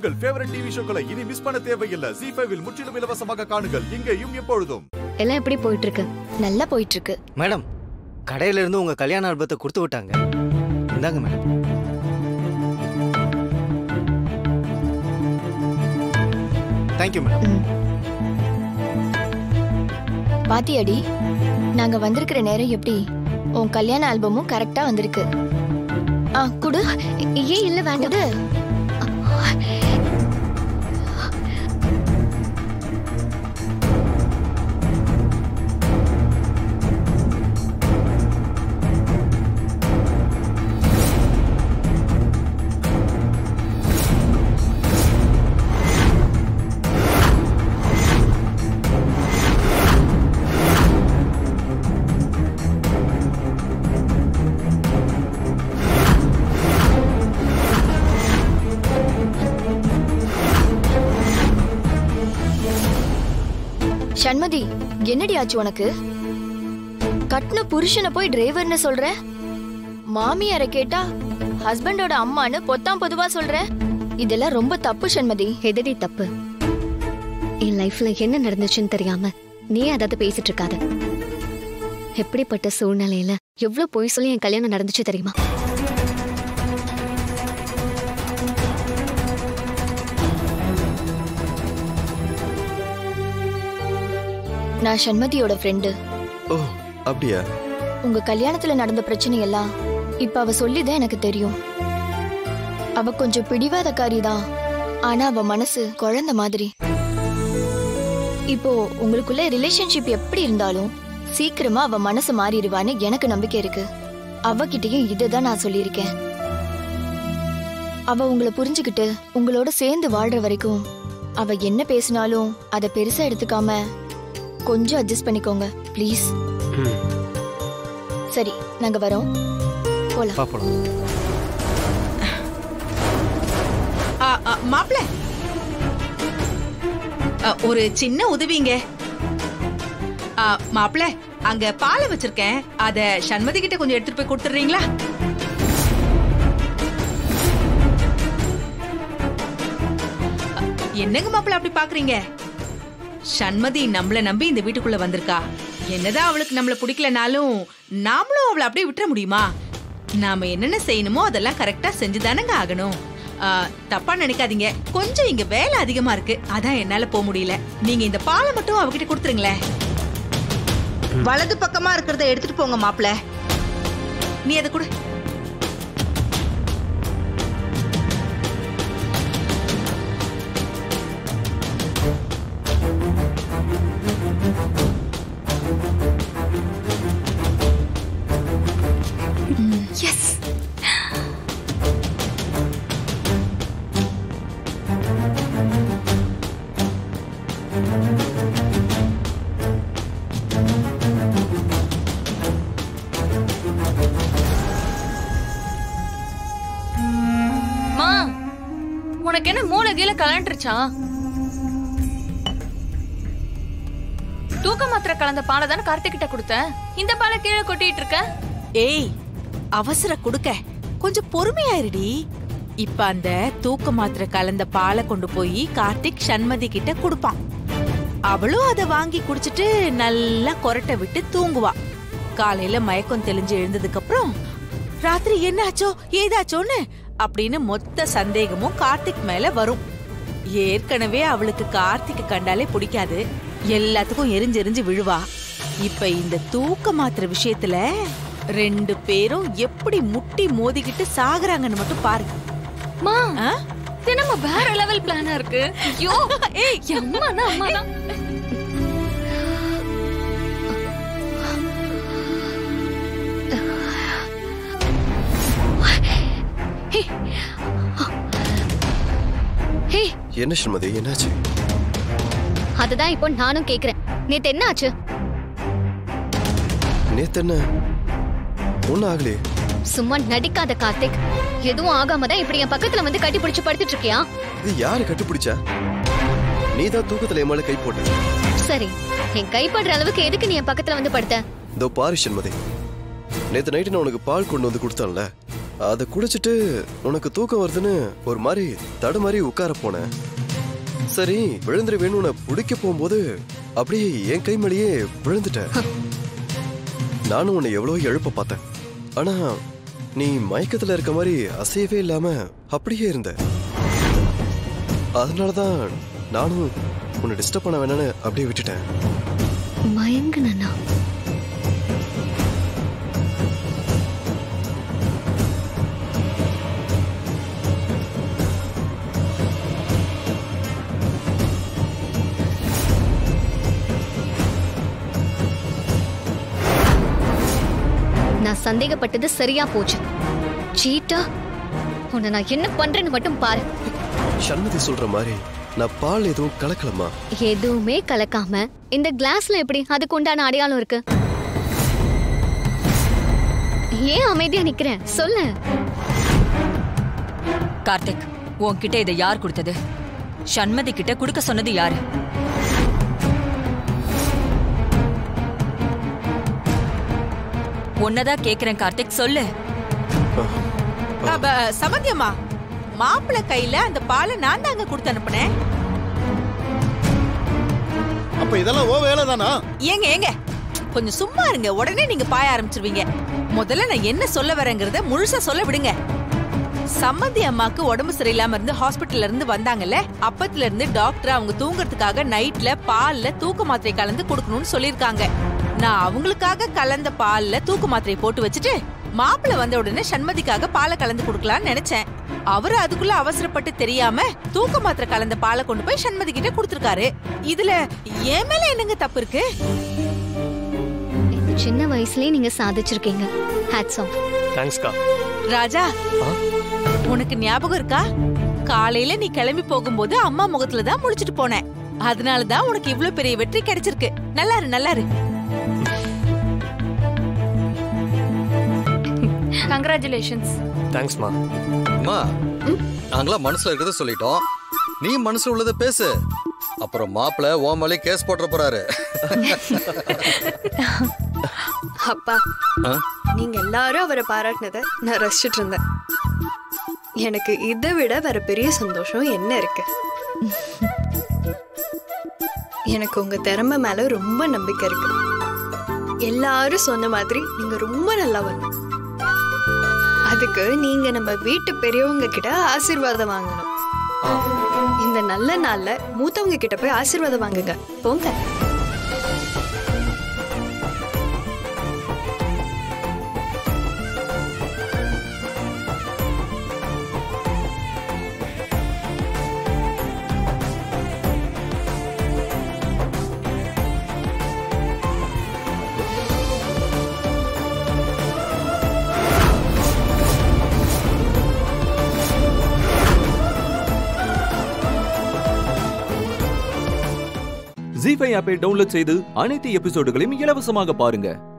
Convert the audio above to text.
உங்கள் favourite TV ஷோக்களை இனி miss பண்ண தேவையில்லை ஜி ஃபைவில் முற்றிலும் இலவசமாக காணுங்கள் இங்கேயும் எப்பொழுதும் எல்லாம் எப்படி போயிட்டு இருக்கு நல்லா போயிட்டு இருக்கு மேடம் கடையில இருந்து உங்க கல்யாண ஆல்பத்தை கொடுத்து விட்டாங்க இந்தாங்க மேடம் தேங்க்யூ மேடம் ம். பாத்தியாடி நாங்க வந்திருக்கிற நேரம் எப்படி உன் கல்யாண ஆல்பமும் கரெக்டா வந்திருக்கு ஆ குடு ஏன் இல்ல வேண்டாம் குடு சண்மதி என்னடி ஆச்சு உனக்கு கட்டின புருஷனை போய் டிரைவர்னு சொல்ற மாமியாரை கேட்டா ஹஸ்பண்டோட அம்மான்னு பொத்தாம் பொதுவா சொல்ற இதெல்லாம் ரொம்ப தப்பு சண்மதி எதடி தப்பு என் லைஃப்ல என்ன நடந்துச்சுன்னு தெரியாம நீ அதாவது பேசிட்டு இருக்காத எப்படிப்பட்ட சூழ்நிலையில எவ்வளவு பொய் சொல்லி என் கல்யாணம் நடந்துச்சு தெரியுமா நான் சண்மதியோட ஃப்ரெண்டு ஓ அப்படியா உங்க கல்யாணத்துல நடந்த பிரச்சனை எல்லாம் இப்ப அவ சொல்லிதான் எனக்கு தெரியும் அவ கொஞ்சம் பிடிவாதக்காரி தான் ஆனா அவ மனசு குழந்தை மாதிரி இப்போ உங்களுக்குள்ள ரிலேஷன்ஷிப் எப்படி இருந்தாலும் சீக்கிரமா அவ மனசு மாறிடுவான்னு எனக்கு நம்பிக்கை இருக்கு அவகிட்டயும் இதுதான் நான் சொல்லியிருக்கேன் அவ உங்களை புரிஞ்சுக்கிட்டு உங்களோட சேர்ந்து வாழ்ற வரைக்கும் அவ என்ன பேசினாலும் அதை பெருசா எடுத்துக்காம கொஞ்சம் அட்ஜஸ்ட் பண்ணிக்கோங்க ப்ளீஸ் சரி நாங்க வரோம் போலாம் பாப்போம் ஆ, ஆ, மாப்ள ஆ, ஒரு சின்ன உதவிங்க ஆ, மாப்ள அங்க பாலை வச்சிருக்கேன் அத சண்மதி கிட்ட கொஞ்சம் எடுத்துட்டு போய் கொடுத்துறீங்களா அ, என்னங்க மாப்பிள அப்படி பாக்குறீங்க சண்மதி நம்மள நம்பி இந்த வீட்டுக்குள்ள வந்திருக்கா என்னதான் அவளுக்கு நம்மள பிடிக்கலனாலும் நாமளும் அவளை அப்படியே விட்டுற முடியுமா நாம என்னென்ன செய்யணுமோ அதெல்லாம் கரெக்டா செஞ்சுதானங்க ஆகணும் ஆ, தப்பா நினைக்காதீங்க கொஞ்சம் இங்க வேலை அதிகமா இருக்கு அதான் என்னால போக முடியல நீங்க இந்த பாலை மட்டும் அவகிட்ட கொடுத்துருங்களேன் வலது பக்கமா இருக்கிறத எடுத்துட்டு போங்க மாப்ள நீ அதை கொடு எஸ் மா உனக்கு என்ன மூளை கீழே கலண்டுருச்சா தூக்க மாத்திரை கலந்த பாலை தானே கார்த்திக் கிட்ட கொடுத்தேன் இந்த பாலை கீழே கொட்டிட்டு இருக்க ஏய் அவசர குடுக்க கொஞ்சம் பொறுமையாயிருடி இப்ப அந்த தூக்க மாத்திரை கலந்த பாலை கொண்டு போய் கார்த்திக் சண்மதி கிட்ட கொடுப்பான் அவளும் அதை வாங்கி குடிச்சிட்டு நல்லா கொரட்டை விட்டு தூங்குவா காலையில மயக்கம் தெளிஞ்சு எழுந்ததுக்கு அப்புறம் ராத்திரி என்னாச்சோ ஏதாச்சோன்னு அப்படின்னு மொத்த சந்தேகமும் கார்த்திக் மேல வரும் ஏற்கனவே அவளுக்கு கார்த்திக் கண்டாலே பிடிக்காது எல்லாத்துக்கும் எரிஞ்சு எரிஞ்சு விழுவா இப்ப இந்த தூக்க மாத்திர விஷயத்துல ரெண்டு பேரும் எப்படி முட்டி மோதிக்கிட்டு சாகுறாங்கன்னு மட்டும் பாரு மா ஆ? இது நம்ம வேற லெவல் பிளானா இருக்கு ஐயோ ஏய் அம்மானா அம்மானா ஹே என்ன ஸ்ரீமதி என்னாச்சு அதுதான் இப்போ நானும் கேக்குறேன் நேத்து என்ன ஆச்சு நேத்து என்ன ஒன்னும் ஆகலையே சும்மா நடிக்காத கார்த்திக் எதுவும் ஆகாம தான் இப்படி என் பக்கத்துல வந்து கட்டி பிடிச்சு படுத்துட்டு இருக்கியா இது யாரு கட்டுப்பிடிச்சா நீ தான் தூக்கத்துல என் மேல கை போட்ட சரி என் கைப்படுற அளவுக்கு எதுக்கு நீ என் பக்கத்துல வந்து படுத்த இதோ பாரு சண்மதி நேத்து நைட்டு நான் உனக்கு பால் கொண்டு வந்து கொடுத்தான்ல அதை குடிச்சிட்டு உனக்கு தூக்கம் வருதுன்னு ஒரு மாதிரி தடுமாறி உட்கார போனேன் சரி விழுந்துருவேன்னு உன்னை பிடிக்க போகும்போது அப்படியே என் கை மேலேயே விழுந்துட்டேன் நானும் உன்னை எவ்வளோ எழுப்ப பார்த்தேன் ஆனா நீ மயக்கத்துல இருக்க மாதிரி அசையவே இல்லாம அப்படியே இருந்த அதனாலதான் நானும் உன்னை டிஸ்டர்ப் பண்ண வேணான்னு அப்படியே விட்டுட்டேன் மயங்குனா நான் சந்தேகப்பட்டது சரியா போச்சு சீட்டா உன்னை நான் என்ன பண்றேன்னு மட்டும் பாரு சண்மதி சொல்ற மாதிரி நான் பால் எதுவும் கலக்கலமா எதுவுமே கலக்காம இந்த கிளாஸ்ல எப்படி அதுக்கு உண்டான அடையாளம் இருக்கு ஏன் அமைதியா நிக்கிறேன் சொல்லு கார்த்திக் உன்கிட்ட இதை யார் கொடுத்தது சண்மதி கிட்ட கொடுக்க சொன்னது யாரு உன்னதான் கேக்குறேன் கார்த்திக் சொல்லு அப்ப, சமந்தியம்மா மாப்பிள்ளை கையில அந்த பாலை நான் தாங்க கொடுத்து அனுப்புனேன் அப்ப இதெல்லாம் ஓ வேலை தானா ஏங்க ஏங்க கொஞ்சம் சும்மா இருங்க உடனே நீங்க பாய ஆரம்பிச்சிருவீங்க முதல்ல நான் என்ன சொல்ல வரேங்கிறத முழுசா சொல்ல விடுங்க சம்மந்தி அம்மாக்கு உடம்பு சரியில்லாம இருந்து ஹாஸ்பிட்டல்ல இருந்து வந்தாங்கல்ல அப்பத்துல இருந்து டாக்டர் அவங்க தூங்குறதுக்காக நைட்ல பால்ல தூக்க மாத்திரை கலந்து கொடுக்கணும்னு சொல்லிருக்காங்க நான் அவங்களுக்காக கலந்த பால்ல தூக்க மாத்திரை போட்டு வச்சுட்டு மாப்பிள்ளை வந்த உடனே சண்மதிக்காக பாலை கலந்து கொடுக்கலாம்னு நினைச்சேன் அவரு அதுக்குள்ள அவசரப்பட்டு தெரியாம தூக்க மாத்திரை கலந்த பாலை கொண்டு போய் சண்மதி கிட்ட கொடுத்திருக்காரு இதுல என் மேல என்னங்க தப்பு இருக்கு இந்த சின்ன வயசுலயே நீங்க சாதிச்சிருக்கீங்க ஹேட்ஸ் ஆஃப் தேங்க்ஸ்க்கா ராஜா உனக்கு ஞாபகம் இருக்கா காலையில நீ கிளம்பி போகும்போது அம்மா முகத்துல தான் முழிச்சிட்டு போனேன் அதனாலதான் உனக்கு இவ்ளோ பெரிய வெற்றி கிடைச்சிருக்கு நல்லா இரு நல்லா இரு கங்க்ராச்சுலேஷன்ஸ் தேங்க்ஸ்மா அம்மா நாங்களாம் மனசுல இருக்கிறத சொல்லிட்டோம் நீ மனசுல உள்ளதை பேசு அப்புறம் மாப்பிள்ள உன் மேலே கேஸ் போட்டுற போறாரு அப்பா ஆ? நீங்க எல்லாரும் அவரை பாராட்டினதை நான் ரசிச்சிட்டு இருந்தேன் எனக்கு இதை விட வேற பெரிய சந்தோஷம் என்ன இருக்கு எனக்கு உங்க திறமை மேல ரொம்ப நம்பிக்கை இருக்கு எல்லாரும் சொன்ன மாதிரி நீங்க ரொம்ப நல்லா வரணும் அதுக்கு நீங்க நம்ம வீட்டு பெரியவங்க கிட்ட ஆசீர்வாதம் வாங்கணும் இந்த நல்ல நாள்ல மூத்தவங்க கிட்ட போய் ஆசீர்வாதம் வாங்குங்க போங்க ஜி ஃபைவ் ஆப்பை டவுன்லோட் செய்து அனைத்து எபிசோடுகளையும் இலவசமாக பாருங்க